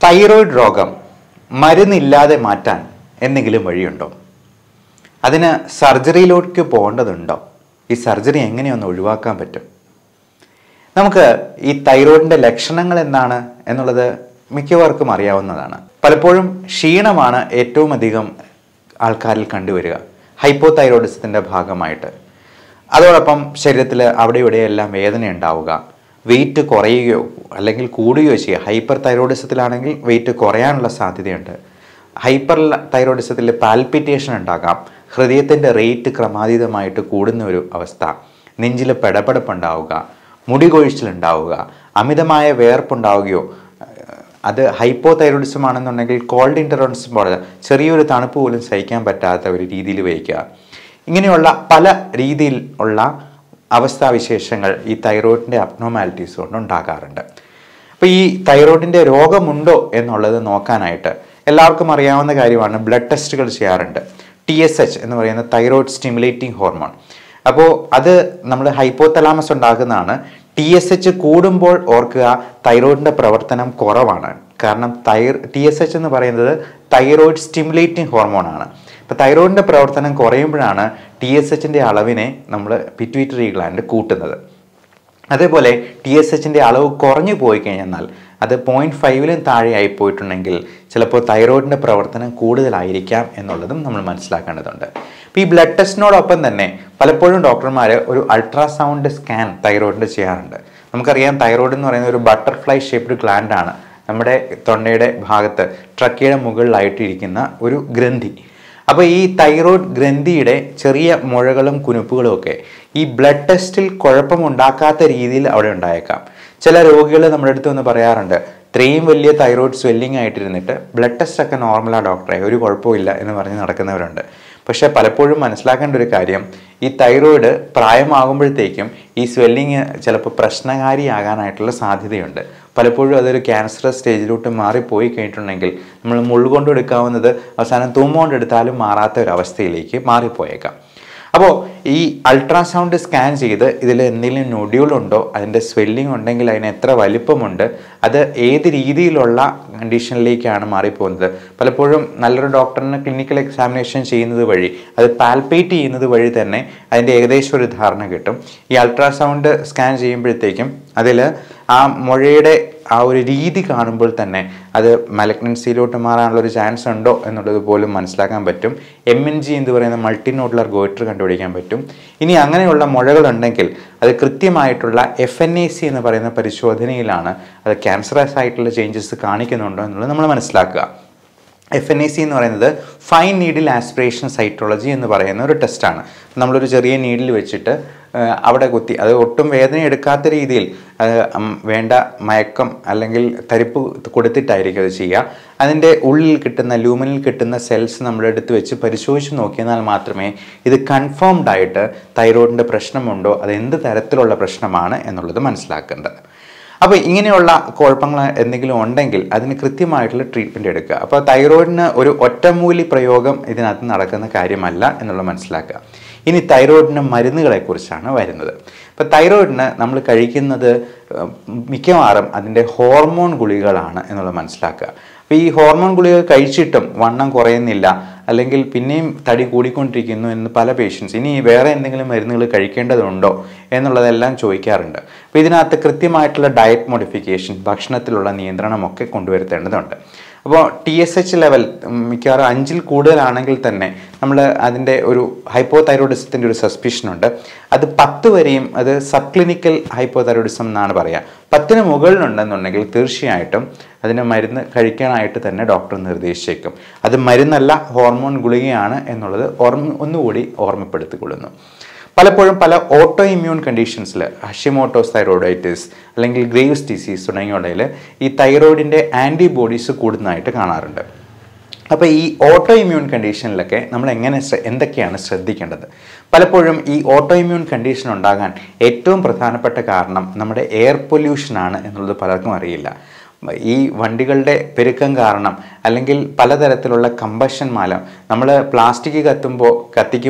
thyroid രോഗം മരുന്നില്ലാതെ മാറ്റാൻ എന്തെങ്കിലും വഴിയുണ്ടോ അതിന് സർജറിയിലേക്ക് പോകേണ്ടതുണ്ടോ ഈ സർജറി എങ്ങനെയൊന്ന് ഒഴിവാക്കാൻ പറ്റും നമുക്ക് ഈ തൈറോയിഡിൻ്റെ ലക്ഷണങ്ങൾ എന്താണ് എന്നുള്ളത് മിക്കവർക്കും അറിയാവുന്നതാണ് പലപ്പോഴും ക്ഷീണമാണ് ഏറ്റവും അധികം ആൾക്കാരിൽ കണ്ടുവരിക ഹൈപ്പോ തൈറോയിഡിസത്തിൻ്റെ ഭാഗമായിട്ട് അതോടൊപ്പം ശരീരത്തിൽ അവിടെ ഇവിടെയെല്ലാം വേദന ഉണ്ടാവുക വെയിറ്റ് കുറയുകയോ അല്ലെങ്കിൽ കൂടുകയോ ചെയ്യുക ഹൈപ്പർ തൈറോയിഡിസത്തിലാണെങ്കിൽ വെയിറ്റ് കുറയാനുള്ള സാധ്യതയുണ്ട് ഹൈപ്പർ തൈറോയിഡിസത്തിൽ പാൽപിറ്റേഷൻ ഉണ്ടാകാം ഹൃദയത്തിൻ്റെ റേറ്റ് ക്രമാതീതമായിട്ട് കൂടുന്ന ഒരു അവസ്ഥ നെഞ്ചിൽ പെടപെടപ്പുണ്ടാവുക മുടി കൊഴിച്ചിലുണ്ടാവുക അമിതമായ വേർപ്പുണ്ടാവുകയോ അത് ഹൈപ്പോ തൈറോയിഡിസം ആണെന്നുണ്ടെങ്കിൽ കോൾഡ് ഇൻ്ററൻസ് പോലെ ചെറിയൊരു തണുപ്പ് പോലും സഹിക്കാൻ പറ്റാത്ത ഒരു രീതിയിൽ വയ്ക്കുക ഇങ്ങനെയുള്ള പല രീതിയിൽ ഉള്ള അവസ്ഥാവിശേഷങ്ങൾ ഈ തൈറോയിഡിൻ്റെ അബ്നോമാലിറ്റീസ് കൊണ്ട് ഉണ്ടാകാറുണ്ട് അപ്പോൾ ഈ തൈറോയിഡിൻ്റെ രോഗമുണ്ടോ എന്നുള്ളത് നോക്കാനായിട്ട് എല്ലാവർക്കും അറിയാവുന്ന കാര്യമാണ് ബ്ലഡ് ടെസ്റ്റുകൾ ചെയ്യാറുണ്ട് ടി എസ് എച്ച് എന്ന് പറയുന്ന തൈറോയിഡ് സ്റ്റിമുലേറ്റിംഗ് ഹോർമോൺ അപ്പോൾ അത് നമ്മൾ ഹൈപ്പോതലാമസ് ഉണ്ടാക്കുന്നതാണ് ടി എസ് എച്ച് കൂടുമ്പോൾ ഓർക്കുക തൈറോയിഡിൻ്റെ പ്രവർത്തനം കുറവാണ് കാരണം തൈർ ടി എസ് എച്ച് എന്ന് പറയുന്നത് തൈറോയിഡ് സ്റ്റിമുലേറ്റിംഗ് ഹോർമോണാണ് അപ്പോൾ തൈറോയിഡിൻ്റെ പ്രവർത്തനം കുറയുമ്പോഴാണ് ടി എസ് എച്ചിൻ്റെ അളവിനെ നമ്മൾ പിറ്റ്യൂട്ടറി ഗ്ലാൻഡ് കൂട്ടുന്നത് അതേപോലെ ടി എസ് എച്ചിൻ്റെ അളവ് കുറഞ്ഞു പോയി കഴിഞ്ഞാൽ അത് പോയിൻറ്റ് ഫൈവിലും താഴെ ആയി പോയിട്ടുണ്ടെങ്കിൽ ചിലപ്പോൾ തൈറോയിഡിൻ്റെ പ്രവർത്തനം കൂടുതലായിരിക്കാം എന്നുള്ളതും നമ്മൾ മനസ്സിലാക്കേണ്ടതുണ്ട് അപ്പോൾ ഈ ബ്ലഡ് ടെസ്റ്റിനോടൊപ്പം തന്നെ പലപ്പോഴും ഡോക്ടർമാർ ഒരു അൾട്രാസൗണ്ട് സ്കാൻ തൈറോയിഡിൻ്റെ ചെയ്യാറുണ്ട് നമുക്കറിയാം തൈറോയിഡ് എന്ന് പറയുന്ന ഒരു ബട്ടർഫ്ലൈ ഷേപ്ഡ് ഗ്ലാൻഡ് ആണ് നമ്മുടെ തൊണ്ടയുടെ ഭാഗത്ത് ട്രക്കിയുടെ മുകളിലായിട്ടിരിക്കുന്ന ഒരു ഗ്രന്ഥി അപ്പോൾ ഈ തൈറോയ്ഡ് ഗ്രന്ഥിയുടെ ചെറിയ മുഴകളും കുനുപ്പുകളും ഒക്കെ ഈ ബ്ലഡ് ടെസ്റ്റിൽ കുഴപ്പമുണ്ടാക്കാത്ത രീതിയിൽ അവിടെ ഉണ്ടായേക്കാം ചില രോഗികൾ നമ്മുടെ അടുത്ത് വന്ന് പറയാറുണ്ട് ഇത്രയും വലിയ തൈറോയ്ഡ് സ്വെല്ലിംഗ് ആയിട്ടിരുന്നിട്ട് ബ്ലഡ് ടെസ്റ്റ് ഒക്കെ നോർമലാണ് ഡോക്ടറെ ഒരു കുഴപ്പമില്ല എന്ന് പറഞ്ഞ് നടക്കുന്നവരുണ്ട് പക്ഷേ പലപ്പോഴും മനസ്സിലാക്കേണ്ട ഒരു കാര്യം ഈ തൈറോയിഡ് പ്രായമാകുമ്പോഴത്തേക്കും ഈ സ്വെല്ലിങ് ചിലപ്പോൾ പ്രശ്നകാരിയാകാനായിട്ടുള്ള സാധ്യതയുണ്ട് പലപ്പോഴും അതൊരു ക്യാൻസറസ് സ്റ്റേജിലോട്ട് മാറിപ്പോയി കഴിഞ്ഞിട്ടുണ്ടെങ്കിൽ നമ്മൾ മുള്ളുകൊണ്ട് എടുക്കാവുന്നത് അവസാനം തുമ്മുകൊണ്ട് എടുത്താലും മാറാത്ത ഒരു അവസ്ഥയിലേക്ക് മാറിപ്പോയേക്കാം അപ്പോൾ ഈ അൾട്രാസൗണ്ട് സ്കാൻ ചെയ്ത് ഇതിൽ എന്തെങ്കിലും നൊഡ്യൂൾ ഉണ്ടോ അതിൻ്റെ സ്വെല്ലിംഗ് ഉണ്ടെങ്കിൽ അതിന് എത്ര വലിപ്പമുണ്ട് അത് ഏത് രീതിയിലുള്ള കണ്ടീഷനിലേക്കാണ് മാറിപ്പോകുന്നത് പലപ്പോഴും നല്ലൊരു ഡോക്ടറിന് ക്ലിനിക്കൽ എക്സാമിനേഷൻ ചെയ്യുന്നത് വഴി അത് പാൽപ്പേറ്റ് ചെയ്യുന്നത് വഴി തന്നെ അതിൻ്റെ ഏകദേശം ഒരു ധാരണ കിട്ടും ഈ അൾട്രാസൗണ്ട് സ്കാൻ ചെയ്യുമ്പോഴത്തേക്കും അതിൽ ആ മുഴയുടെ ആ ഒരു രീതി കാണുമ്പോൾ തന്നെ അത് മലഗ്നൻസിയിലോട്ട് മാറാനുള്ള ഒരു ചാൻസ് ഉണ്ടോ എന്നുള്ളത് പോലും മനസ്സിലാക്കാൻ പറ്റും എം എൻ ജി എന്ന് പറയുന്ന മൾട്ടി നോഡുലർ ഗോയിറ്റർ കണ്ടുപിടിക്കാൻ പറ്റും ഇനി അങ്ങനെയുള്ള മുഴകളുണ്ടെങ്കിൽ അത് കൃത്യമായിട്ടുള്ള എഫ് എൻ എ സി എന്ന് പറയുന്ന പരിശോധനയിലാണ് അത് ക്യാൻസറസ് ആയിട്ടുള്ള ചേഞ്ചസ് കാണിക്കുന്നുണ്ടോ എന്നുള്ളത് നമ്മൾ മനസ്സിലാക്കുക എഫ് എൻ എ സി എന്ന് പറയുന്നത് ഫൈൻ നീഡിൽ ആസ്പിറേഷൻ സൈറ്റോളജി എന്ന് പറയുന്ന ഒരു ടെസ്റ്റാണ് നമ്മളൊരു ചെറിയ നീഡിൽ വെച്ചിട്ട് ആ, അവിടെ കുത്തി അത് ഒട്ടും വേദന എടുക്കാത്ത രീതിയിൽ അത് ഉം, വേണ്ട മയക്കം അല്ലെങ്കിൽ തരിപ്പ് കൊടുത്തിട്ടായിരിക്കും അത് ചെയ്യുക അതിൻ്റെ ഉള്ളിൽ കിട്ടുന്ന ലൂമിനിൽ കിട്ടുന്ന സെൽസ് നമ്മൾ എടുത്ത് വെച്ച് പരിശോധിച്ച് നോക്കിയാൽ മാത്രമേ ഇത് കൺഫേംഡ് ആയിട്ട് തൈറോയിഡിൻ്റെ പ്രശ്നമുണ്ടോ അത് എന്ത് തരത്തിലുള്ള പ്രശ്നമാണ് എന്നുള്ളത് മനസ്സിലാക്കേണ്ടത് അപ്പോൾ ഇങ്ങനെയുള്ള കുഴപ്പങ്ങൾ എന്തെങ്കിലും ഉണ്ടെങ്കിൽ അതിന് കൃത്യമായിട്ടുള്ള ട്രീറ്റ്മെൻറ്റ് എടുക്കുക അപ്പോൾ തൈറോയിഡിന് ഒരു ഒറ്റമൂലി പ്രയോഗം ഇതിനകത്ത് നടക്കുന്ന കാര്യമല്ല എന്നുള്ളത് മനസ്സിലാക്കുക ഇനി തൈറോയിഡിന് മരുന്നുകളെക്കുറിച്ചാണ് വരുന്നത് അപ്പോൾ തൈറോയിഡിന് നമ്മൾ കഴിക്കുന്നത് ഏഹ്, മിക്കവാറും അതിൻ്റെ ഹോർമോൺ ഗുളികകളാണ് എന്നുള്ളത് മനസ്സിലാക്കുക അപ്പോൾ ഈ ഹോർമോൺ ഗുളിക കഴിച്ചിട്ടും വണ്ണം കുറയുന്നില്ല അല്ലെങ്കിൽ പിന്നെയും തടി കൂടിക്കൊണ്ടിരിക്കുന്നു എന്ന് പല പേഷ്യൻസ് ഇനി വേറെ എന്തെങ്കിലും മരുന്നുകൾ കഴിക്കേണ്ടതുണ്ടോ എന്നുള്ളതെല്ലാം ചോദിക്കാറുണ്ട് അപ്പോൾ ഇതിനകത്ത് കൃത്യമായിട്ടുള്ള ഡയറ്റ് മോഡിഫിക്കേഷൻ ഭക്ഷണത്തിലുള്ള നിയന്ത്രണമൊക്കെ കൊണ്ടുവരുത്തേണ്ടതുണ്ട് അപ്പോൾ ടി എസ് എച്ച് ലെവൽ മിക്കവാറും അഞ്ചിൽ കൂടുതലാണെങ്കിൽ തന്നെ നമ്മൾ അതിൻ്റെ ഒരു ഹൈപ്പോ തൈറോയിഡിസത്തിൻ്റെ ഒരു സസ്പിഷൻ ഉണ്ട് അത് പത്ത് വരെയും അത് സബ് ക്ലിനിക്കൽ ഹൈപ്പോ തൈറോയിഡിസം എന്നാണ് പറയുക പത്തിന് മുകളിലുണ്ടെന്നുണ്ടെങ്കിൽ തീർച്ചയായിട്ടും അതിന് മരുന്ന് കഴിക്കാനായിട്ട് തന്നെ ഡോക്ടർ നിർദ്ദേശിച്ചേക്കും അത് മരുന്നല്ല ഹോർമോൺ ഗുളികയാണ് എന്നുള്ളത് ഓർമ്മ ഒന്നുകൂടി ഓർമ്മപ്പെടുത്തിക്കൊള്ളുന്നു പലപ്പോഴും പല ഓട്ടോ ഇമ്മ്യൂൺ കണ്ടീഷൻസിൽ ഹഷിമോട്ടോസ് തൈറോയിഡൈറ്റിസ് അല്ലെങ്കിൽ ഗ്രേവ്സ് ഡിസീസ് തുടങ്ങിയവയിൽ ഈ തൈറോയിഡിൻ്റെ ആൻറ്റിബോഡീസ് കൂടുന്നതായിട്ട് കാണാറുണ്ട് അപ്പോൾ ഈ ഓട്ടോ ഇമ്മ്യൂൺ കണ്ടീഷനിലൊക്കെ നമ്മൾ എങ്ങനെ ശ്ര- എന്തൊക്കെയാണ് ശ്രദ്ധിക്കേണ്ടത് പലപ്പോഴും ഈ ഓട്ടോ ഇമ്മ്യൂൺ കണ്ടീഷൻ ഉണ്ടാകാൻ ഏറ്റവും പ്രധാനപ്പെട്ട കാരണം നമ്മുടെ എയർ പൊല്യൂഷനാണ് എന്നുള്ളത് പലർക്കും അറിയില്ല ഈ വണ്ടികളുടെ പെരുക്കം കാരണം അല്ലെങ്കിൽ പലതരത്തിലുള്ള കമ്പഷൻ മാലം നമ്മൾ പ്ലാസ്റ്റിക് കത്തുമ്പോൾ കത്തിക്കുമ്പോൾ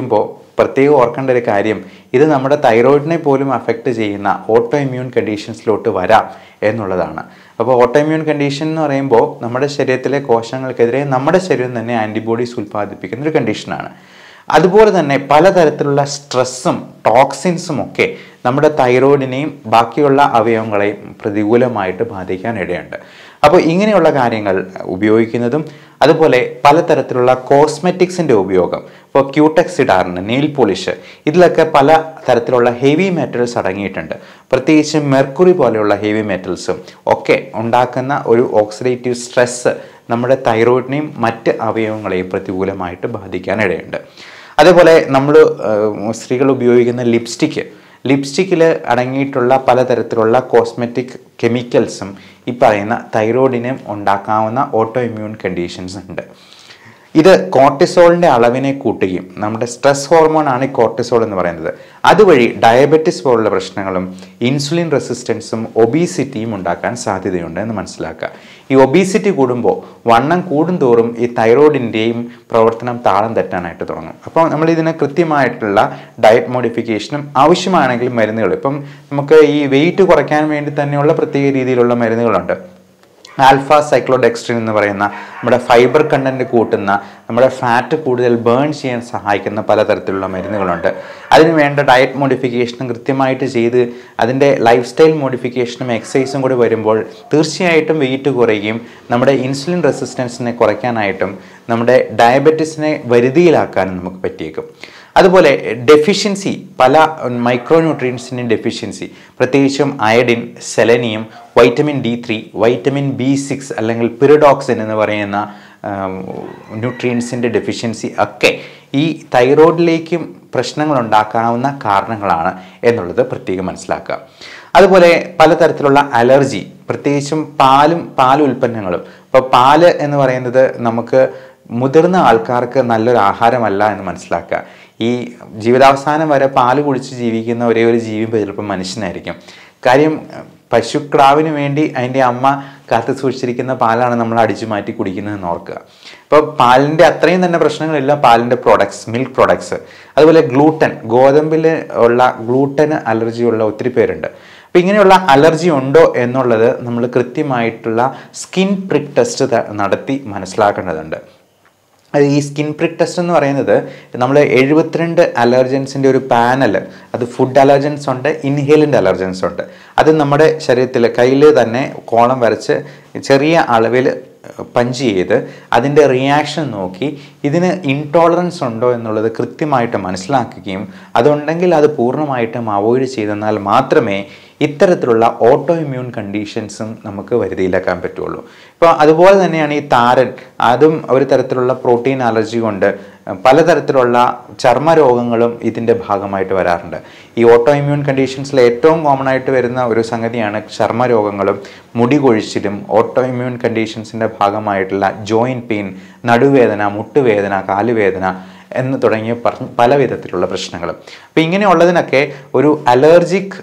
പ്രത്യേകം ഓർക്കേണ്ട ഒരു കാര്യം ഇത് നമ്മുടെ തൈറോയിഡിനെ പോലും അഫക്റ്റ് ചെയ്യുന്ന ഓട്ടോ ഇമ്മ്യൂൺ കണ്ടീഷൻസിലോട്ട് വരാം എന്നുള്ളതാണ് അപ്പോൾ ഓട്ടോ ഇമ്മ്യൂൺ കണ്ടീഷൻ എന്ന് പറയുമ്പോൾ നമ്മുടെ ശരീരത്തിലെ കോശങ്ങൾക്കെതിരെ നമ്മുടെ ശരീരം തന്നെ ആൻറ്റിബോഡീസ് ഉൽപ്പാദിപ്പിക്കുന്ന ഒരു കണ്ടീഷനാണ് അതുപോലെ തന്നെ പലതരത്തിലുള്ള സ്ട്രെസ്സും ടോക്സിൻസും ഒക്കെ നമ്മുടെ തൈറോയിഡിനെയും ബാക്കിയുള്ള അവയവങ്ങളെയും പ്രതികൂലമായിട്ട് ബാധിക്കാൻ ഇടയുണ്ട് അപ്പോൾ ഇങ്ങനെയുള്ള കാര്യങ്ങൾ ഉപയോഗിക്കുന്നതും അതുപോലെ പലതരത്തിലുള്ള കോസ്മെറ്റിക്സിൻ്റെ ഉപയോഗം ഇപ്പോൾ ക്യൂടെക്സ് ഇടാറുണ്ട് നെയിൽ പോളിഷ് ഇതിലൊക്കെ പല തരത്തിലുള്ള ഹെവി മെറ്റൽസ് അടങ്ങിയിട്ടുണ്ട് പ്രത്യേകിച്ച് മെർക്കുറി പോലെയുള്ള ഹെവി മെറ്റൽസും ഒക്കെ ഉണ്ടാക്കുന്ന ഒരു ഓക്സിഡേറ്റീവ് സ്ട്രെസ്സ് നമ്മുടെ തൈറോയിഡിനെയും മറ്റ് അവയവങ്ങളെയും പ്രതികൂലമായിട്ട് ബാധിക്കാനിടയുണ്ട് അതേപോലെ നമ്മൾ സ്ത്രീകൾ ഉപയോഗിക്കുന്ന ലിപ്സ്റ്റിക്ക് ലിപ്സ്റ്റിക്കിൽ അടങ്ങിയിട്ടുള്ള പലതരത്തിലുള്ള കോസ്മെറ്റിക് കെമിക്കൽസും ഈ പറയുന്ന തൈറോയിഡിനും ഉണ്ടാക്കാവുന്ന ഓട്ടോ ഇമ്മ്യൂൺ കണ്ടീഷൻസ് ഉണ്ട് ഇത് കോർട്ടിസോളിൻ്റെ അളവിനെ കൂട്ടുകയും നമ്മുടെ സ്ട്രെസ് ഹോർമോണാണ് ഈ കോർട്ടിസോൾ എന്ന് പറയുന്നത് അതുവഴി ഡയബറ്റിസ് പോലുള്ള പ്രശ്നങ്ങളും ഇൻസുലിൻ റെസിസ്റ്റൻസും ഒബീസിറ്റിയും ഉണ്ടാക്കാൻ സാധ്യതയുണ്ട് എന്ന് മനസ്സിലാക്കുക ഈ ഒബീസിറ്റി കൂടുമ്പോൾ വണ്ണം കൂടുന്തോറും ഈ തൈറോയിഡിൻ്റെയും പ്രവർത്തനം താളം തെറ്റാനായിട്ട് തുടങ്ങും അപ്പോൾ നമ്മൾ ഇതിന് കൃത്യമായിട്ടുള്ള ഡയറ്റ് മോഡിഫിക്കേഷനും ആവശ്യമാണെങ്കിൽ മരുന്നുകൾ ഇപ്പം നമുക്ക് ഈ വെയിറ്റ് കുറയ്ക്കാൻ വേണ്ടി തന്നെയുള്ള പ്രത്യേക രീതിയിലുള്ള മരുന്നുകളുണ്ട് ആൽഫ സൈക്ലോഡെക്സ്ട്രിൻ എന്ന് പറയുന്ന നമ്മുടെ ഫൈബർ കണ്ടന്റ് കൂട്ടുന്ന നമ്മുടെ ഫാറ്റ് കൂടുതൽ ബേൺ ചെയ്യാൻ സഹായിക്കുന്ന പലതരത്തിലുള്ള മരുന്നുകളുണ്ട് അതിന് വേണ്ട ഡയറ്റ് മോഡിഫിക്കേഷനും കൃത്യമായിട്ട് ചെയ്ത് അതിൻ്റെ ലൈഫ് സ്റ്റൈൽ മോഡിഫിക്കേഷനും എക്സസൈസും കൂടി വരുമ്പോൾ തീർച്ചയായിട്ടും വെയിറ്റ് കുറയുകയും നമ്മുടെ ഇൻസുലിൻ റെസിസ്റ്റൻസിനെ കുറയ്ക്കാനായിട്ടും നമ്മുടെ ഡയബറ്റീസിനെ വരുതിയിലാക്കാനും നമുക്ക് പറ്റിയേക്കും അതുപോലെ ഡെഫിഷ്യൻസി പല മൈക്രോ ന്യൂട്രിയൻസിൻ്റെ ഡെഫിഷ്യൻസി പ്രത്യേകിച്ചും iodine selenium vitamin D three vitamin B six അല്ലെങ്കിൽ പിറിഡോക്സിൻ എന്ന് പറയുന്ന ന്യൂട്രിയൻസിൻ്റെ ഡെഫിഷ്യൻസി ഒക്കെ ഈ തൈറോയിഡിലേക്കും പ്രശ്നങ്ങൾ ഉണ്ടാക്കാവുന്ന കാരണങ്ങളാണ് എന്നുള്ളത് പ്രത്യേകം മനസ്സിലാക്കുക അതുപോലെ പലതരത്തിലുള്ള അലർജി പ്രത്യേകിച്ചും പാലും പാൽ ഉൽപ്പന്നങ്ങളും ഇപ്പോൾ പാല് എന്ന് പറയുന്നത് നമുക്ക് മുതിർന്ന ആൾക്കാർക്ക് നല്ലൊരു ആഹാരമല്ല എന്ന് മനസ്സിലാക്കുക ഈ ജീവിതാവസാനം വരെ പാല് കുടിച്ച് ജീവിക്കുന്ന ഒരേ ഒരു ജീവി ചിലപ്പോൾ മനുഷ്യനായിരിക്കും കാര്യം പശുക്രാവിന് വേണ്ടി അതിൻ്റെ അമ്മ കാത്തു സൂക്ഷിച്ചിരിക്കുന്ന പാലാണ് നമ്മൾ അടിച്ചു മാറ്റി കുടിക്കുന്നതെന്ന് ഓർക്കുക അപ്പോൾ പാലിൻ്റെ അത്രയും തന്നെ പ്രശ്നങ്ങളില്ല പാലിൻ്റെ പ്രോഡക്ട്സ് മിൽക്ക് പ്രോഡക്ട്സ് അതുപോലെ ഗ്ലൂട്ടൻ ഗോതമ്പിൽ ഉള്ള ഗ്ലൂട്ടന് അലർജിയുള്ള ഒത്തിരി പേരുണ്ട് അപ്പോൾ ഇങ്ങനെയുള്ള അലർജി ഉണ്ടോ എന്നുള്ളത് നമ്മൾ കൃത്യമായിട്ടുള്ള സ്കിൻ പ്രിക് ടെസ്റ്റ് നടത്തി മനസ്സിലാക്കേണ്ടതുണ്ട് അത് ഈ സ്കിൻ പ്രിക് ടെസ്റ്റ് എന്ന് പറയുന്നത് നമ്മൾ എഴുപത്തിരണ്ട് അലർജൻസിൻ്റെ ഒരു പാനൽ അത് ഫുഡ് അലർജൻസ് ഉണ്ട് ഇൻഹേലൻ്റ് അലർജൻസ് ഉണ്ട് അത് നമ്മുടെ ശരീരത്തിൽ കയ്യിൽ തന്നെ കോളം വരച്ച് ചെറിയ അളവിൽ പഞ്ച് ചെയ്ത് അതിൻ്റെ റിയാക്ഷൻ നോക്കി ഇതിന് ഇൻടോളറൻസ് ഉണ്ടോ എന്നുള്ളത് കൃത്യമായിട്ട് മനസ്സിലാക്കുകയും അതുണ്ടെങ്കിൽ അത് പൂർണ്ണമായിട്ടും അവോയ്ഡ് ചെയ്തെന്നാൽ മാത്രമേ ഇത്തരത്തിലുള്ള ഓട്ടോ ഇമ്മ്യൂൺ കണ്ടീഷൻസും നമുക്ക് വരുതിയിലാക്കാൻ പറ്റുള്ളൂ ഇപ്പോൾ അതുപോലെ തന്നെയാണ് ഈ താരൻ അതും ഒരു തരത്തിലുള്ള പ്രോട്ടീൻ അലർജി കൊണ്ട് പലതരത്തിലുള്ള ചർമ്മരോഗങ്ങളും ഇതിൻ്റെ ഭാഗമായിട്ട് വരാറുണ്ട് ഈ ഓട്ടോ ഇമ്മ്യൂൺ കണ്ടീഷൻസിൽ ഏറ്റവും കോമൺ ആയിട്ട് വരുന്ന ഒരു സംഗതിയാണ് ചർമ്മരോഗങ്ങളും മുടി കൊഴിച്ചിലും ഓട്ടോ ഇമ്മ്യൂൺ കണ്ടീഷൻസിൻ്റെ ഭാഗമായിട്ടുള്ള ജോയിൻറ്റ് പെയിൻ നടുവേദന മുട്ടുവേദന കാലുവേദന എന്ന് തുടങ്ങിയ പല വിധത്തിലുള്ള പ്രശ്നങ്ങളും അപ്പോൾ ഇങ്ങനെയുള്ളതിനൊക്കെ ഒരു അലർജിക്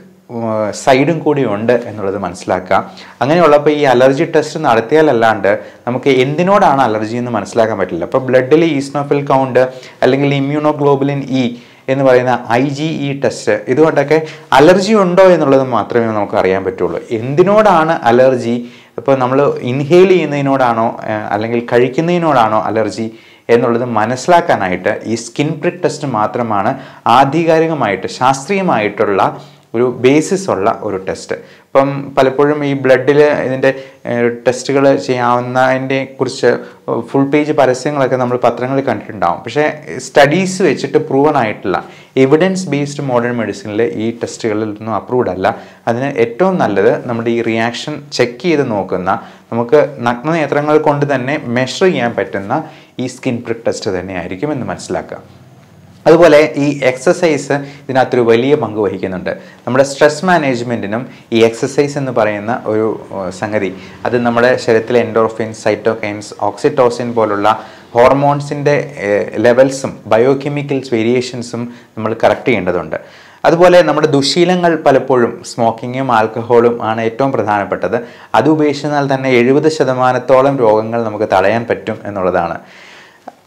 സൈഡും കൂടി ഉണ്ട് എന്നുള്ളത് മനസ്സിലാക്കുക അങ്ങനെയുള്ളപ്പോൾ ഈ അലർജി ടെസ്റ്റ് നടത്തിയാലല്ലാണ്ട് നമുക്ക് എന്തിനോടാണ് അലർജി എന്ന് മനസ്സിലാക്കാൻ പറ്റില്ല അപ്പോൾ ബ്ലഡിൽ ഈസ്നോഫിൽ കൗണ്ട് അല്ലെങ്കിൽ ഇമ്മ്യൂണോഗ്ലോബുലിൻ ഇ എന്ന് പറയുന്ന ഐ ജി ഇ ടെസ്റ്റ് ഇതുകൊണ്ടൊക്കെ അലർജി ഉണ്ടോ എന്നുള്ളത് മാത്രമേ നമുക്ക് അറിയാൻ പറ്റുള്ളൂ എന്തിനോടാണ് അലർജി ഇപ്പോൾ നമ്മൾ ഇൻഹെയിൽ ചെയ്യുന്നതിനോടാണോ അല്ലെങ്കിൽ കഴിക്കുന്നതിനോടാണോ അലർജി എന്നുള്ളത് മനസ്സിലാക്കാനായിട്ട് ഈ സ്കിൻ പ്രിക് ടെസ്റ്റ് മാത്രമാണ് ആധികാരികമായിട്ട് ശാസ്ത്രീയമായിട്ടുള്ള ഒരു ബേസിസ് ഉള്ള ഒരു ടെസ്റ്റ് ഇപ്പം പലപ്പോഴും ഈ ബ്ലഡിൽ ഇതിൻ്റെ ടെസ്റ്റുകൾ ചെയ്യാവുന്നതിനെ കുറിച്ച് ഫുൾ പേജ് പരസ്യങ്ങളൊക്കെ നമ്മൾ പത്രങ്ങളിൽ കണ്ടിട്ടുണ്ടാവും പക്ഷേ സ്റ്റഡീസ് വെച്ചിട്ട് പ്രൂവൺ ആയിട്ടുള്ള എവിഡൻസ് ബേസ്ഡ് മോഡേൺ മെഡിസിനിൽ ഈ ടെസ്റ്റുകളിലൊന്നും അപ്രൂവ്ഡ് അല്ല അതിന് ഏറ്റവും നല്ലത് നമ്മുടെ ഈ റിയാക്ഷൻ ചെക്ക് ചെയ്ത് നോക്കുന്ന നമുക്ക് നഗ്നനേത്രങ്ങൾ കൊണ്ട് തന്നെ മെഷർ ചെയ്യാൻ പറ്റുന്ന ഈ സ്കിൻ പ്രിക് ടെസ്റ്റ് തന്നെയായിരിക്കും എന്ന് മനസ്സിലാക്കുക അതുപോലെ ഈ എക്സസൈസ് ഇതിനകത്തൊരു വലിയ പങ്ക് വഹിക്കുന്നുണ്ട് നമ്മുടെ സ്ട്രെസ് മാനേജ്മെൻറ്റിനും ഈ എക്സസൈസ് എന്ന് പറയുന്ന ഒരു സംഗതി അത് നമ്മുടെ ശരീരത്തിലെ എൻഡോർഫിൻസ് സൈറ്റോകൈൻസ് ഓക്സിറ്റോസിൻ പോലുള്ള ഹോർമോൺസിൻ്റെ ലെവൽസും ബയോകെമിക്കൽസ് വേരിയേഷൻസും നമ്മൾ കറക്റ്റ് ചെയ്യേണ്ടതുണ്ട് അതുപോലെ നമ്മുടെ ദുശീലങ്ങൾ പലപ്പോഴും സ്മോക്കിങ്ങും ആൽക്കഹോളും ആണ് ഏറ്റവും പ്രധാനപ്പെട്ടത് അത് ഉപേക്ഷിച്ചാൽ തന്നെ എഴുപത് ശതമാനത്തോളം രോഗങ്ങൾ നമുക്ക് തടയാൻ പറ്റും എന്നുള്ളതാണ്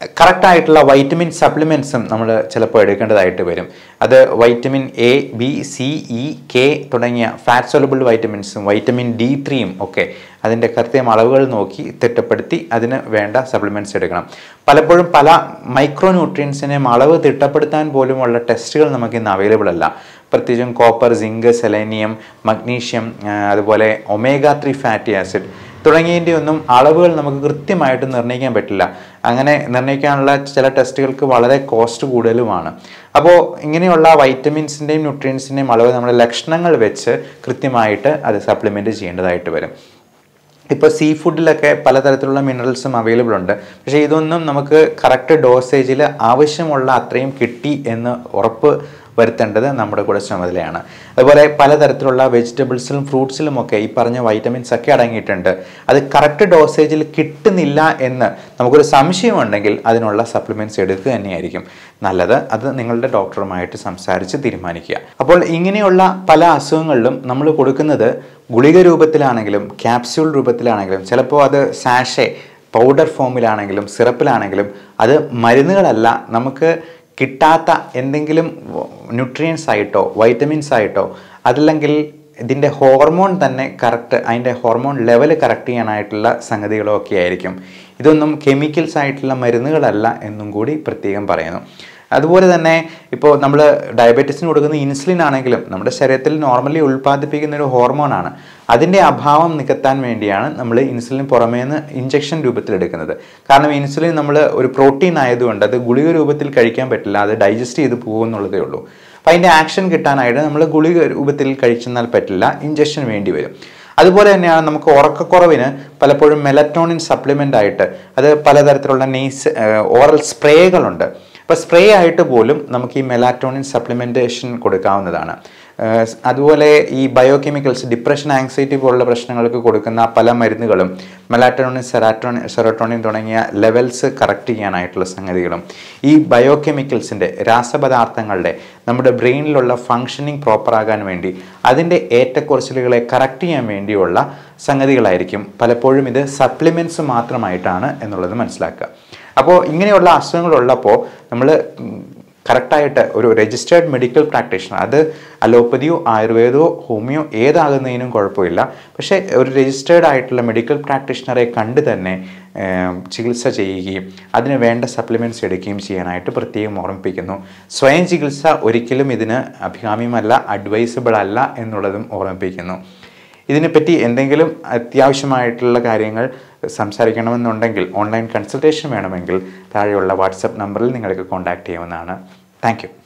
കറക്റ്റ് ആയിട്ടുള്ള വൈറ്റമിൻ സപ്ലിമെൻസും നമ്മൾ ചിലപ്പോൾ എടുക്കേണ്ടതായിട്ട് വരും അത് vitamin A B C E K തുടങ്ങിയ ഫാറ്റ് സോലബിൾ വൈറ്റമിൻസും വൈറ്റമിൻ ഡി ത്രീയും ഒക്കെ അതിൻ്റെ കൃത്യം അളവുകൾ നോക്കി തിട്ടപ്പെടുത്തി അതിന് വേണ്ട സപ്ലിമെൻറ്റ്സ് എടുക്കണം പലപ്പോഴും പല മൈക്രോ ന്യൂട്രിയൻസിനെയും അളവ് തിട്ടപ്പെടുത്താൻ പോലുമുള്ള ടെസ്റ്റുകൾ നമുക്ക് ഇന്ന് അവൈലബിൾ അല്ല പ്രത്യേകിച്ചും കോപ്പർ സിങ്ക് സെലേനിയം മഗ്നീഷ്യം ആ, അതുപോലെ ഒമേഗ ത്രീ ഫാറ്റി ആസിഡ് തുടങ്ങിയതിൻ്റെ ഒന്നും അളവുകൾ നമുക്ക് കൃത്യമായിട്ട് നിർണ്ണയിക്കാൻ പറ്റില്ല അങ്ങനെ നിർണ്ണയിക്കാനുള്ള ചില ടെസ്റ്റുകൾക്ക് വളരെ കോസ്റ്റ് കൂടുതലുമാണ് അപ്പോൾ ഇങ്ങനെയുള്ള വൈറ്റമിൻസിൻ്റെയും ന്യൂട്രിയൻസിൻ്റെയും അളവ് നമ്മുടെ ലക്ഷണങ്ങൾ വെച്ച് കൃത്യമായിട്ട് അത് സപ്ലിമെൻറ്റ് ചെയ്യേണ്ടതായിട്ട് വരും ഇപ്പോൾ സീ ഫുഡിലൊക്കെ പലതരത്തിലുള്ള മിനറൽസും അവൈലബിൾ ഉണ്ട് പക്ഷേ ഇതൊന്നും നമുക്ക് കറക്റ്റ് ഡോസേജിൽ ആവശ്യമുള്ള അത്രയും കിട്ടി എന്ന് ഉറപ്പ് വരുത്തേണ്ടത് നമ്മുടെ കൂടെ ചുമതലയാണ് അതുപോലെ പലതരത്തിലുള്ള വെജിറ്റബിൾസിലും ഫ്രൂട്ട്സിലും ഒക്കെ ഈ പറഞ്ഞ വൈറ്റമിൻസ് ഒക്കെ അടങ്ങിയിട്ടുണ്ട് അത് കറക്റ്റ് ഡോസേജിൽ കിട്ടുന്നില്ല എന്ന് നമുക്കൊരു സംശയമുണ്ടെങ്കിൽ അതിനുള്ള സപ്ലിമെൻറ്റ്സ് എടുക്കുക തന്നെയായിരിക്കും നല്ലത് അത് നിങ്ങളുടെ ഡോക്ടറുമായിട്ട് സംസാരിച്ച് തീരുമാനിക്കുക അപ്പോൾ ഇങ്ങനെയുള്ള പല അസുഖങ്ങളിലും നമ്മൾ കൊടുക്കുന്നത് ഗുളിക രൂപത്തിലാണെങ്കിലും ക്യാപ്സ്യൂൾ രൂപത്തിലാണെങ്കിലും ചിലപ്പോൾ അത് സാഷെ പൗഡർ ഫോമിലാണെങ്കിലും സിറപ്പിലാണെങ്കിലും അത് മരുന്നുകളല്ല നമുക്ക് കിട്ടാത്ത എന്തെങ്കിലും ന്യൂട്രിയൻസ് ആയിട്ടോ വൈറ്റമിൻസ് ആയിട്ടോ അതല്ലെങ്കിൽ ഇതിൻ്റെ ഹോർമോൺ തന്നെ കറക്റ്റ് അതിൻ്റെ ഹോർമോൺ ലെവൽ കറക്റ്റ് ചെയ്യാനായിട്ടുള്ള സംഗതികളോ ഒക്കെ ആയിരിക്കും ഇതൊന്നും കെമിക്കൽസ് ആയിട്ടുള്ള മരുന്നുകളല്ല എന്നും കൂടി പ്രത്യേകം പറയുന്നു അതുപോലെ തന്നെ ഇപ്പോൾ നമ്മൾ ഡയബറ്റീസിന് കൊടുക്കുന്ന ഇൻസുലിൻ ആണെങ്കിലും നമ്മുടെ ശരീരത്തിൽ നോർമലി ഉൽപ്പാദിപ്പിക്കുന്ന ഒരു ഹോർമോണാണ് അതിൻ്റെ അഭാവം നികത്താൻ വേണ്ടിയാണ് നമ്മൾ ഇൻസുലിൻ പുറമേ നിന്ന് ഇഞ്ചക്ഷൻ രൂപത്തിൽ എടുക്കുന്നത് കാരണം ഇൻസുലിൻ നമ്മൾ ഒരു പ്രോട്ടീൻ ആയതുകൊണ്ട് അത് ഗുളിക രൂപത്തിൽ കഴിക്കാൻ പറ്റില്ല അത് ഡൈജസ്റ്റ് ചെയ്ത് പോകുമെന്നുള്ളതേ ഉള്ളൂ അപ്പോൾ അതിൻ്റെ ആക്ഷൻ കിട്ടാനായിട്ട് നമ്മൾ ഗുളിക രൂപത്തിൽ കഴിച്ചെന്നാൽ പറ്റില്ല ഇഞ്ചക്ഷൻ വേണ്ടി വരും അതുപോലെ തന്നെയാണ് നമുക്ക് ഉറക്കക്കുറവിന് പലപ്പോഴും മെലറ്റോണിൻ സപ്ലിമെൻ്റ് ആയിട്ട് അത് പലതരത്തിലുള്ള നെയ്സ് ഓറൽ സ്പ്രേകളുണ്ട് അപ്പോൾ സ്പ്രേ ആയിട്ട് പോലും നമുക്ക് ഈ മെലാറ്റോണിൻ സപ്ലിമെൻറ്റേഷൻ കൊടുക്കാവുന്നതാണ് ഏഹ് അതുപോലെ ഈ ബയോകെമിക്കൽസ് ഡിപ്രഷൻ ആങ്സൈറ്റി പോലുള്ള പ്രശ്നങ്ങൾക്ക് കൊടുക്കുന്ന പല മരുന്നുകളും മെലാറ്റോണിൻ സെറാറ്റോണിൻ സെറോട്ടോണിൻ തുടങ്ങിയ ലെവൽസ് കറക്റ്റ് ചെയ്യാനായിട്ടുള്ള സംഗതികളും ഈ ബയോകെമിക്കൽസിൻ്റെ രാസപദാർത്ഥങ്ങളുടെ നമ്മുടെ ബ്രെയിനിലുള്ള ഫങ്ഷനിങ് പ്രോപ്പറാകാൻ വേണ്ടി അതിൻ്റെ ഏറ്റക്കുറച്ചിലുകളെ കറക്റ്റ് ചെയ്യാൻ വേണ്ടിയുള്ള സംഗതികളായിരിക്കും പലപ്പോഴും ഇത് സപ്ലിമെൻറ്റ്സ് മാത്രമായിട്ടാണ് എന്നുള്ളത് മനസ്സിലാക്കുക അപ്പോൾ ഇങ്ങനെയുള്ള അസുഖങ്ങളുള്ളപ്പോൾ നമ്മൾ കറക്റ്റായിട്ട് ഒരു രജിസ്റ്റേർഡ് മെഡിക്കൽ പ്രാക്ടീഷണർ അത് അലോപ്പതിയോ ആയുർവേദമോ ഹോമിയോ ഏതാകുന്നതിനും കുഴപ്പമില്ല പക്ഷേ ഒരു രജിസ്റ്റേർഡ് ആയിട്ടുള്ള മെഡിക്കൽ പ്രാക്ടീഷണറെ കണ്ട് തന്നെ ഏം, ചികിത്സ ചെയ്യുകയും അതിന് വേണ്ട സപ്ലിമെൻറ്റ്സ് എടുക്കുകയും ചെയ്യാനായിട്ട് പ്രത്യേകം ഓർമ്മിപ്പിക്കുന്നു സ്വയം ചികിത്സ ഒരിക്കലും ഇതിന് അഭികാമ്യമല്ല അഡ്വൈസബിൾ അല്ല എന്നുള്ളതും ഓർമ്മിപ്പിക്കുന്നു ഇതിനെപ്പറ്റി എന്തെങ്കിലും അത്യാവശ്യമായിട്ടുള്ള കാര്യങ്ങൾ സംസാരിക്കണമെന്നുണ്ടെങ്കിൽ ഓൺലൈൻ കൺസൾട്ടേഷൻ വേണമെങ്കിൽ താഴെയുള്ള വാട്സപ്പ് നമ്പറിൽ നിങ്ങൾക്ക് കോൺടാക്റ്റ് ചെയ്യാവുന്നതാണ് താങ്ക് യു